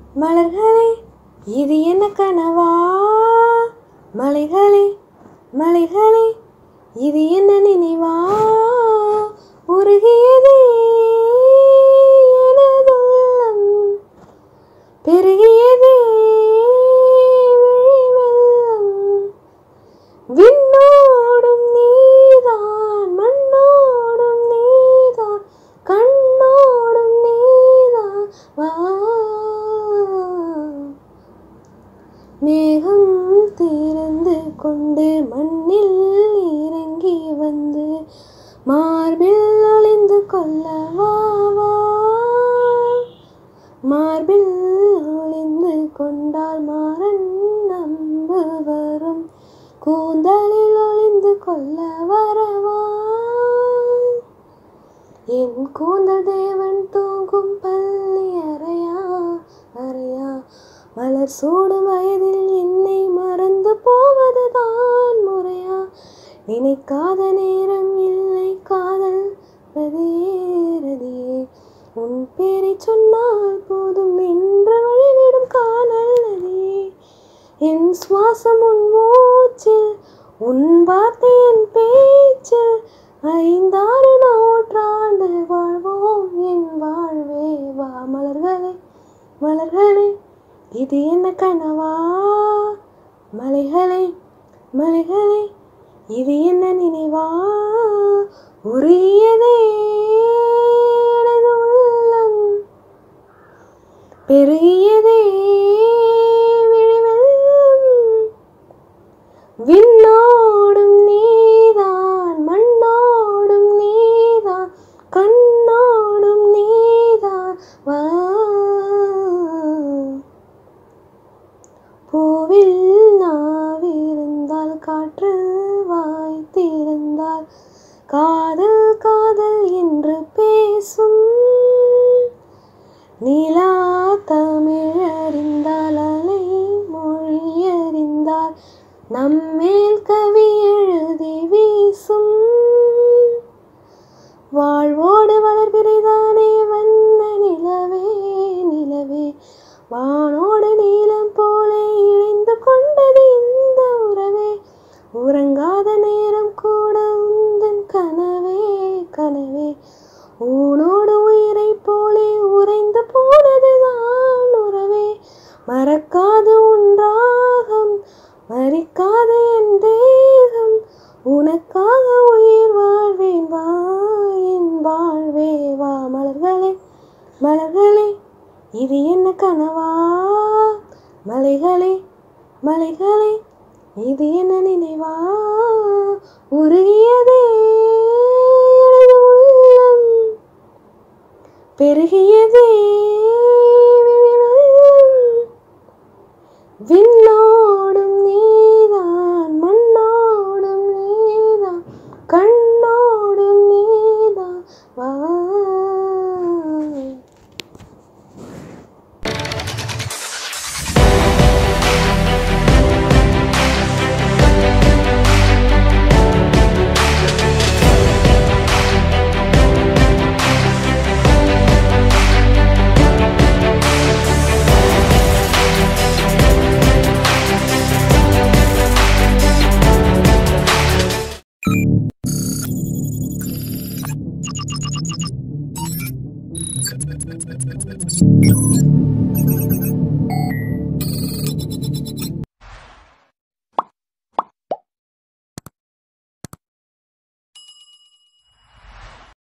மலர்களே இது என்ன கனவா மலைகளே மலைகளே இது என்ன நினைவா உருகியதே எனது உள்ளம் பெருகியதே விழி வெள்ளம் விண்ணோடும் நீதான் மண்ணோடும் நீதான் கண்ணோடும் நீதான் வா மேகம் திறந்து கொண்டு மண்ணில் இறங்கி வந்து மார்பில் ஒளிந்து கொள்ள வா வா மார்பில் ஒளிந்து கொண்டால் மாறன் நம்பு வரும் கூந்தலில் ஒளிந்து கொள்ள வரவா என் கூந்தல் தேவன் தூங்கும் பள்ளி அறையா அறையா மலர் சூடும் வயதில் என்னை மறந்து போவதுதான் முறையா நினைக்காத நேரம் இல்லை காதல் ரதியே ரதியே உன் பேரை சொன்னால் போதும் நின்று வழிவிடும் காணல் நதியே என் சுவாசம் உன் மூச்சில் உன் வார்த்தை என் பேச்சில் ஐந்தாறு நூற்றாண்டு வாழ்வோம் என் வாழ்வே வா மலர்களே மலர்களே இது என்ன கனவா மலைகளே மலைகளே இது என்ன நினைவா உரியதே எனது உள்ளம் பெருகியதே விழிவெள்ளம் விண்ணோடும் நீதான் மண்ணோடும் நீதான் கண்ணோடும் நீதான் வா பூவில் நாவிருந்தால் காற்று வாய்த்திருந்தால் காதல் காதல் என்று பேசும் நிலா தமிழ் அறிந்தால் அலை மொழி அறிந்தால் நம்மேல் கவி எழுதி வீசும் வாழ்வோடு வளர்பிறைதானே வண்ண நிலவே நிலவே வானோடு நீலம் போல இணைந்து கொண்டது இந்த உறவே உறங்காத நேரம் கூட உந்தன் கனவே கனவே ஊனோடு உயிரை போலே உறைந்து போனதுதான் உறவே மறக்காது உன்றாகம் மறிக்காத என் தேகம் உனக்காக உயிர் வாழ்வேன் வா என் வாழ்வே வா மலர்களே மலர்களே இது என்ன கனவா மலைகளே மலைகளே இது என்ன நினைவா உருகியதே எனது உள்ளம் பெருகியதே